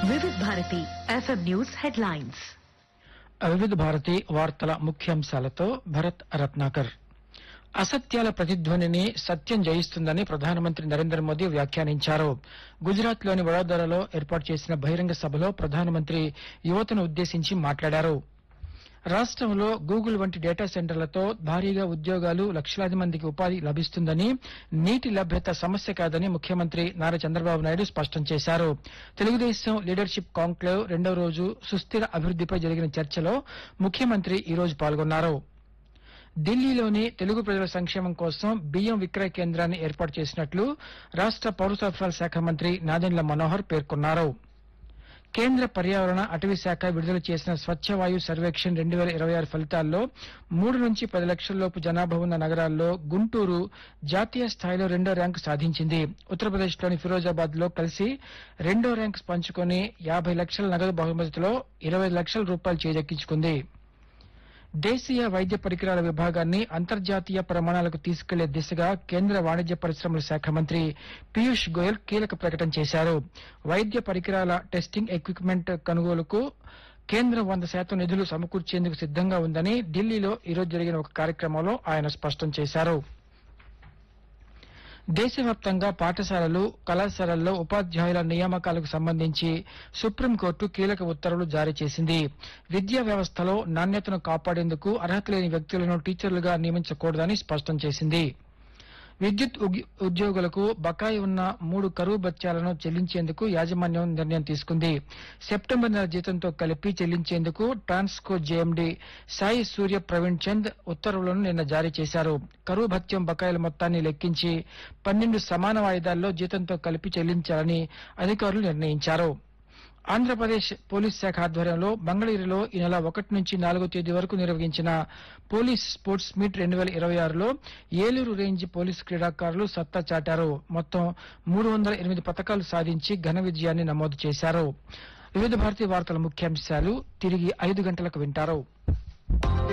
వివిధ Bharati FM news headlines వివిధ భారతి వార్తల ముఖ్యాంశాలతో భరత్ రత్నాకర్ అసత్యాల ప్రతిధ్వనిని సత్యం జయిస్తుందని ప్రధానమంత్రి నరేంద్ర మోదీ వ్యాఖ్యానించారు గుజరాత్ లోని వడోదరలో ఏర్పాటు చేసిన బహిరంగ సభలో ప్రధానమంత్రి యువతను ఉద్దేశించి మాట్లాడారు రాష్ట్రంలో గూగుల్ వంటి డేటా సెంటర్లతో భారీగా ఉద్యోగాలు లక్షలాది మందికి ఉపాధి లభిస్తుందని నీటి లభ్యత సమస్య కాదని ముఖ్యమంత్రి నారా చంద్రబాబు నాయుడు స్పష్టం చేశారు తెలుగుదేశం లీడర్షిప్ కాంక్లేవ్ రెండో రోజు సుస్థిర అభివృద్దిపై జరిగిన చర్చలో ముఖ్యమంత్రి ఈ రోజు పాల్గొన్నారు ఢిల్లీలోని తెలుగు ప్రజల సంక్షేమం కోసం బియ్యం విక్రయ కేంద్రాన్ని ఏర్పాటు చేసినట్లు రాష్ట పౌర సరఫరాల శాఖ మంత్రి నాదెండ్ల మనోహర్ పేర్కొన్నారు కేంద్ర పర్యావరణ అటవీ శాఖ విడుదల చేసిన స్వచ్ఛ వాయు సర్వేక్షణ్ రెండు వేల ఇరవై ఆరు ఫలితాల్లో మూడు నుంచి పది లక్షల లోపు జనాభా ఉన్న నగరాల్లో గుంటూరు జాతీయ స్థాయిలో రెండో ర్యాంకు సాధించింది ఉత్తరప్రదేశ్లోని ఫిరోజాబాద్ లో కలిసి రెండో ర్యాంకు పంచుకొని యాభై లక్షల నగదు బహుమతిలో ఇరవై లక్షల రూపాయలు చేజెక్కించుకుంది దేశీయ వైద్య పరికరాల విభాగాన్ని అంతర్జాతీయ ప్రమాణాలకు తీసుకెళ్లే దిశగా కేంద్ర వాణిజ్య పరిశ్రమల శాఖ మంత్రి పీయూష్ గోయల్ కీలక ప్రకటన చేశారు వైద్య పరికరాల టెస్టింగ్ ఎక్విప్మెంట్ కొనుగోలుకు కేంద్రం వంద శాతం నిధులు సమకూర్చేందుకు సిద్దంగా ఉందని ఢిల్లీలో ఈరోజు జరిగిన ఒక కార్యక్రమంలో ఆయన స్పష్టం చేశారు దేశవ్యాప్తంగా పాఠశాలలు కళాశాలల్లో ఉపాధ్యాయుల నియామకాలకు సంబంధించి సుప్రీంకోర్టు కీలక ఉత్తర్వులు జారీ చేసింది విద్యా వ్యవస్థలో నాణ్యతను కాపాడేందుకు అర్హత లేని వ్యక్తులను టీచర్లుగా నియమించకూడదని స్పష్టం చేసింది విద్యుత్ ఉగ్- ఉద్యోగులకు బకాయి ఉన్న మూడు కరువు బత్యాలను చెల్లించేందుకు యాజమాన్యం నిర్ణయం తీసుకుంది సెప్టెంబర్ నెల జీతంతో కలిపి చెల్లించేందుకు ట్రాన్స్కో జేఎండీ సాయి సూర్య ప్రవీణ్ చంద్ ఉత్తర్వులను నిన్న జారీ చేశారు కరువు భత్యం బకాయిల మొత్తాన్ని లెక్కించి పన్నెండు సమాన వాయిదాల్లో జీతంతో కలిపి చెల్లించాలని అధికారులు నిర్ణయించారు ఆంధ్రప్రదేశ్ పోలీస్ శాఖ ఆధ్వర్యంలో మంగళగిరిలో ఈ నెల ఒకటి నుంచి నాలుగో తేదీ వరకు నిర్వహించిన పోలీస్ స్పోర్ట్స్ మీట్ రెండు వేల ఇరవై ఆరులో ఏలూరు రేంజ్ పోలీస్ క్రీడాకారులు సత్తా చాటారు మొత్తం మూడు వందల ఎనిమిది పథకాలు సాధించి ఘన విజయాన్ని నమోదు చేశారు వివిధ భారతీయ వార్తల ముఖ్యాంశాలు తిరిగి ఐదు గంటలకు వింటారు